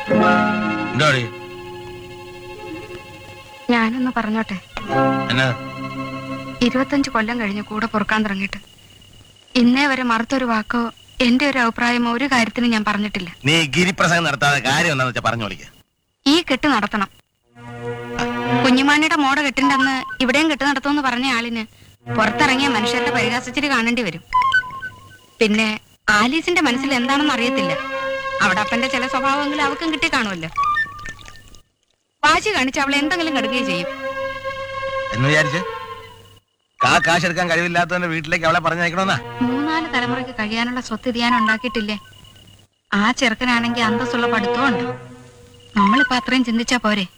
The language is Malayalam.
എന്താ ഞാനൊന്ന് പറഞ്ഞോട്ടെ എന്നാ ഇരുപത്തഞ്ച് കൊല്ലം കഴിഞ്ഞ് കൂടെ പൊറുക്കാൻ തുടങ്ങിയിട്ട് ഇന്നേ വരെ മറുത്തൊരു വാക്കോ എന്റെ ഒരു അഭിപ്രായമോ ഒരു കാര്യത്തിനും ഞാൻ പറഞ്ഞിട്ടില്ല നീ ഗിരിപ്രസംഗം നടത്താതെ കാര്യം എന്താന്ന് വെച്ചാൽ പറഞ്ഞു വിളിക്ക ഈ കെട്ട് നടത്തണം കുഞ്ഞുമാണിയുടെ മോടെ കെട്ടിന്റെ അന്ന് ഇവിടെയും കെട്ട് നടത്തുമെന്ന് പറഞ്ഞ ആളിന് പുറത്തിറങ്ങിയ മനുഷ്യരുടെ പരിഹാസച്ചിരി കാണേണ്ടി വരും പിന്നെ ആലീസിന്റെ മനസ്സിൽ എന്താണെന്ന് അറിയത്തില്ല അവിടെ അപ്പന്റെ ചില സ്വഭാവമെങ്കിലും അവക്കും കിട്ടി കാണുമല്ലോ വാശി കാണിച്ച് അവളെ എന്തെങ്കിലും കടുക്കുകയും ചെയ്യും എന്ന് വിചാരിച്ച് കാ കാശ് എടുക്കാൻ കഴിവില്ലാത്തവന്റെ വീട്ടിലേക്ക് അവളെ പറഞ്ഞയക്കണമെന്നാ മൂന്നാല് തലമുറയ്ക്ക് കഴിയാനുള്ള സ്വത്ത് ഇത് ഞാൻ ഉണ്ടാക്കിയിട്ടില്ലേ ആ ചെറുക്കനാണെങ്കിൽ അന്തസ്സുള്ള പഠിത്തവും ഉണ്ട് നമ്മളിപ്പോ അത്രയും ചിന്തിച്ചാ പോരെ